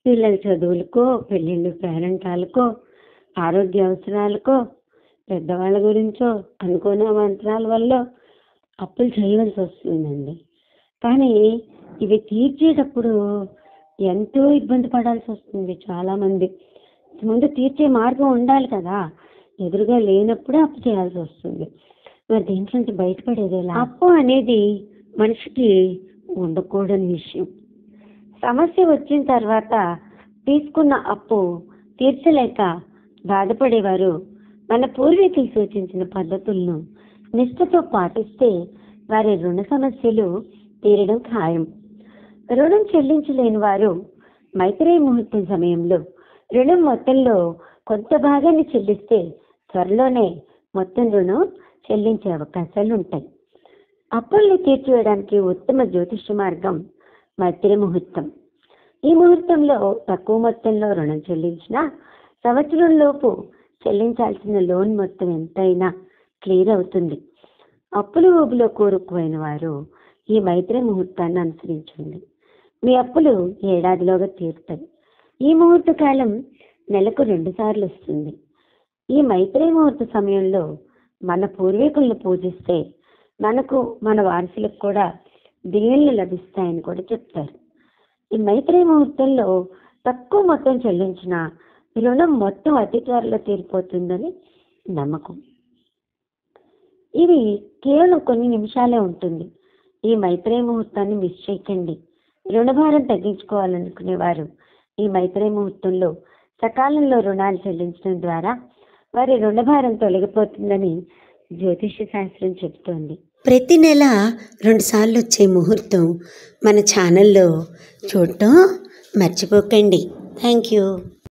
పిల్లల చదువులకో పెళ్ళిళ్ళు పేరెంటాలకో ఆరోగ్య అవసరాలకో పెద్దవాళ్ళ గురించో అనుకున్న మంత్రాల వల్ల అప్పులు చేయవలసి వస్తుందండి కానీ ఇవి తీర్చేటప్పుడు ఎంతో ఇబ్బంది పడాల్సి వస్తుంది చాలా మంది ముందు తీర్చే మార్గం ఉండాలి కదా ఎదురుగా లేనప్పుడే అప్పు చేయాల్సి వస్తుంది మరి దీంట్లో నుంచి బయటపడేది ఎలా అప్పు అనేది మనిషికి ఉండకూడని విషయం సమస్య వచ్చిన తర్వాత తీసుకున్న అప్పు తీర్చలేక బాధపడేవారు మన పూర్వీకులు సూచించిన పద్ధతులను నిష్ఠతో పాటిస్తే వారి రుణ సమస్యలు తీరడం ఖాయం రుణం చెల్లించలేని వారు మైత్రేయ ముహూర్తం సమయంలో రుణం మొత్తంలో కొంత భాగాన్ని చెల్లిస్తే త్వరలోనే మొత్తం రుణం చెల్లించే అవకాశాలు ఉంటాయి అప్పుల్ని తీర్చివేయడానికి ఉత్తమ జ్యోతిష్య మార్గం మైత్రి ముహూర్తం ఈ ముహూర్తంలో తక్కువ మొత్తంలో రుణం చెల్లించినా సంవత్సరం లోపు చెల్లించాల్సిన లోన్ మొత్తం ఎంతైనా క్లియర్ అవుతుంది అప్పుల ఊబిలో కూరుకుపోయిన వారు ఈ మైత్రి ముహూర్తాన్ని అనుసరించండి మీ అప్పులు ఏడాదిలోగా తీరుతాయి ఈ ముహూర్త కాలం నెలకు రెండు సార్లు వస్తుంది ఈ మైత్రి ముహూర్త సమయంలో మన పూర్వీకులను పూజిస్తే మనకు మన వారసులకు కూడా దీవెనలు లభిస్తాయని కూడా చెప్తారు ఈ మైత్రి ముహూర్తంలో తక్కువ మొత్తం చెల్లించిన రుణం మొత్తం అతి త్వరలో తీరిపోతుందని నమ్మకం ఇది కేవలం కొన్ని నిమిషాలే ఉంటుంది ఈ మైత్రేయ ముహూర్తాన్ని మిస్ చేయకండి రుణభారం తగ్గించుకోవాలనుకునేవారు ఈ మైత్రేయ ముహూర్తంలో సకాలంలో రుణాలు చెల్లించడం ద్వారా వారి రుణభారం తొలగిపోతుందని జ్యోతిష శాస్త్రం చెబుతోంది ప్రతి నెల రెండుసార్లు వచ్చే ముహూర్తం మన ఛానల్లో చూడటం మర్చిపోకండి థ్యాంక్ యూ